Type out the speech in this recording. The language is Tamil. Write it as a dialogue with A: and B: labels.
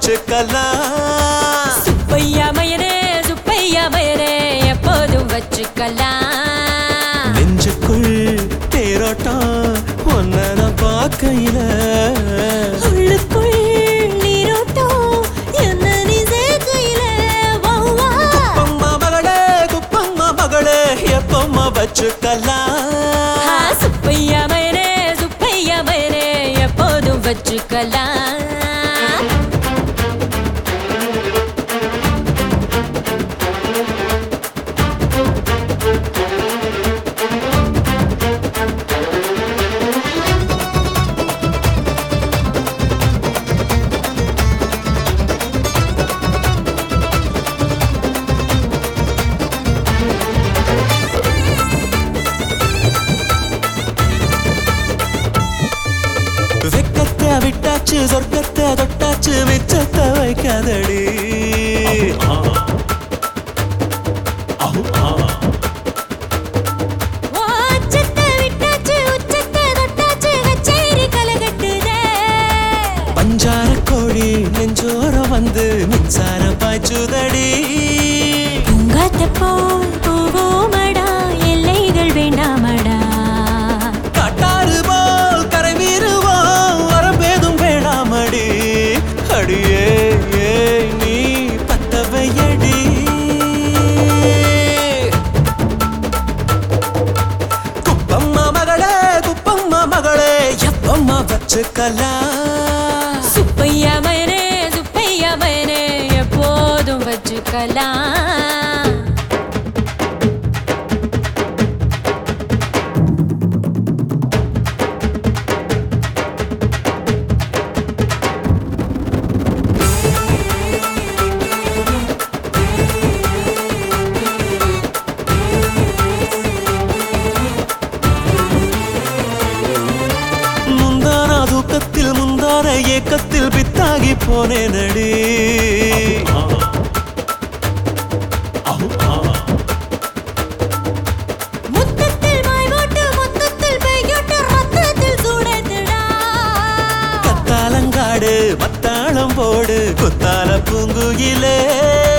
A: வச்சுக்கலாம்
B: சுப்பையா மயனே சுப்பையா மயனே எப்போதும் வச்சுக்கலாம்
A: நெஞ்சுக்குள் தேரோட்டம் ஒன்ன நான் பார்க்கையில
B: உள்ளுக்குள் நீரோட்டம் என்ன நீ சேர்க்கையில வா, வா.
A: குப்பம்மா மகளே குப்பம்மா மகளே எப்பம்மா வச்சுக்கலாம்
B: ஆ, சுப்பையா மயனே சுப்பையா மயனே எப்போதும் வச்சுக்கலாம்
A: வெக்கத்தை விட்டாச்சு சொர்க்கத்தை தொட்டாச்சு மிச்சத்தை வைக்காதடி
B: ஓ, அச்சத்தை விட்டாச்சு உச்சத்தை தொட்டாச்சு கச்சேரி கலகட்டுதே
A: பஞ்சார கோழி நெஞ்சோரம் வந்து மின்சார பாய்ச்சுதடி
B: பூங்காத்த போல் போவோமடா எல்லைகள் வேண்டாமடா
A: காட்டாறு போல் கரை மீறுவோம் வரம்பேதும் வேணாமடி அடியே ஏய் நீ பத்தவையடி குப்பம்மா மகளே குப்பம்மா மகளே எப்பம்மா வச்சுக்கலாம்
B: சுப்பையா மயனே சுப்பையா மயனே எப்போதும் வச்சுக்கலாம்
A: முந்தான தூக்கத்தில் முந்தான ஏக்கத்தில் பித்தாகி போனேனடி
B: முத்தத்தில் மாய் போட்டு முத்தத்தில் பெய்யோட்டு ரத்தத்தில் சூடத்துடா
A: கத்தாலங்காடு மத்தாளம் போடு குத்தால பூங்குயிலே